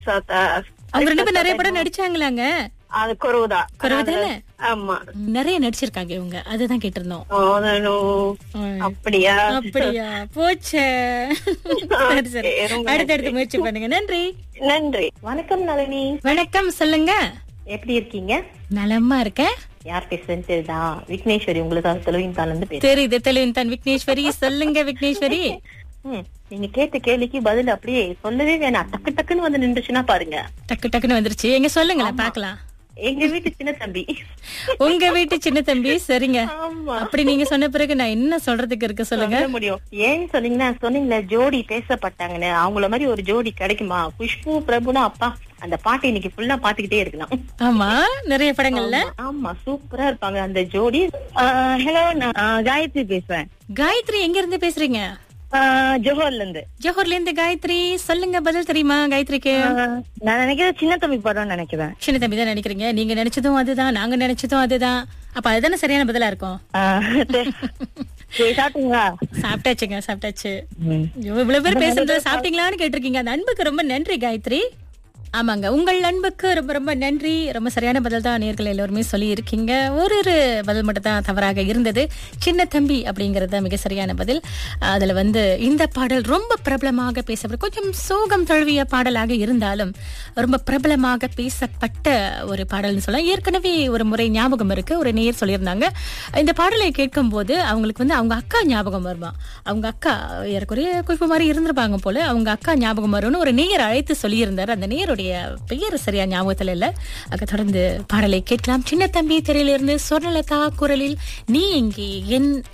சாத்தா அவங்க ரெண்டு பேரும் நிறைய படம் நடிச்சாங்களாங்க அது குறவுதான் குறவுதானே? ஆமா நிறைய நடிச்சிருக்காங்க இவங்க அதுதான் கேட்டிருந்தோம் ஓதனோ ம். அப்படியா அப்படியா போச்சே சரி சரி ரொம்ப அடுத்து அடுத்து முயற்சி பண்ணுங்க நன்றி நன்றி வணக்கம் நளினி வணக்கம் சொல்லுங்க எப்படி இருக்கீங்க நலமா இருக்கேன் யார் பேசுறேன்னு தெரியுதா விக்னேஸ்வரி உங்களுக்கு தொலைவின் தாள் இருந்து பேசுறேன் தெரியுது தெளிவின் தான் விக்னேஸ்வரி சொல்லுங்க விக்னேஸ்வரி ம், நீங்க கேட்ட கேள்விக்கு பதில் அப்படியே சொல்லவே வேணாம் டக்கு டக்குன்னு வந்து நின்றுச்சுன்னா பாருங்க டக்கு டக்குன்னு வந்துருச்சு எங்க சொல்லுங்களேன் பாக்கலாம் எங்க வீட்டு சின்ன தம்பி உங்க வீட்டு சின்ன தம்பி சரிங்க ஆமா அப்படி நீங்க சொன்ன பிறகு நான் என்ன சொல்றதுக்கு இருக்கு சொல்லுங்க சொல்ல முடியும் ஏன்னு சொன்னீங்கன்னா சொன்னீங்களே ஜோடி பேசப்பட்டாங்கன்னு அவங்கள மாதிரி ஒரு ஜோடி கிடைக்குமா குஷ்பு பிரபுனா அப்பா அந்த பாட்டு இன்னைக்கு ஃபுல்லா பாத்துக்கிட்டே இருக்கலாம் ஆமா நிறைய படங்கள்ல ஆமா சூப்பரா இருப்பாங்க அந்த ஜோடி ஹலோ நான் காயத்ரி பேசுறேன் காயத்ரி எங்க இருந்து பேசுறீங்க ஜோஹர்ல இருந்து ஜோஹர்ல இருந்து காயத்ரி சொல்லுங்க பதில் தெரியுமா காயத்ரிக்கு நான் நினைக்கிறேன் சின்ன தம்பி படம் நினைக்கிறேன் சின்ன தம்பி தான் நினைக்கிறீங்க நீங்க நினைச்சதும் அதுதான் நாங்க நினைச்சதும் அதுதான் அப்ப அதுதானே சரியான பதிலா இருக்கும் சாப்பிட்டீங்களா சாப்பிட்டாச்சுங்க சாப்பிட்டாச்சு ஐயோ, இவ்வளவு பேர் பேசுறது சாப்பிட்டீங்களான்னு கேட்டிருக்கீங்க அந்த அன்புக்கு ரொம்ப நன்றி காயத்ரி ஆமாங்க உங்கள் அன்புக்கு ரொம்ப ரொம்ப நன்றி ரொம்ப சரியான பதில் தான் நேர்கள் எல்லோருமே சொல்லி இருக்கீங்க ஒரு ஒரு பதில் மட்டும் தான் தவறாக இருந்தது சின்ன தம்பி அப்படிங்கறது தான் மிக சரியான பதில் அதுல வந்து இந்த பாடல் ரொம்ப பிரபலமாக பேசப்படும் கொஞ்சம் சோகம் தழுவிய பாடலாக இருந்தாலும் ரொம்ப பிரபலமாக பேசப்பட்ட ஒரு பாடல்னு சொல்லலாம் ஏற்கனவே ஒரு முறை ஞாபகம் இருக்கு ஒரு நேர் சொல்லியிருந்தாங்க இந்த பாடலை கேட்கும் போது அவங்களுக்கு வந்து அவங்க அக்கா ஞாபகம் வருமா அவங்க அக்கா ஏறக்குறைய குஷ்பு மாதிரி இருந்திருப்பாங்க போல அவங்க அக்கா ஞாபகம் வரும்னு ஒரு நேயர் அழைத்து சொல்லியிருந்தார் அந்த நேயருடைய பெயர் சரியா ஞாபகத்துல இல்ல அங்க தொடர்ந்து பாடலை கேட்கலாம் சின்ன தம்பி திரையிலிருந்து சொர்ணலதா குரலில் நீ எங்கே என்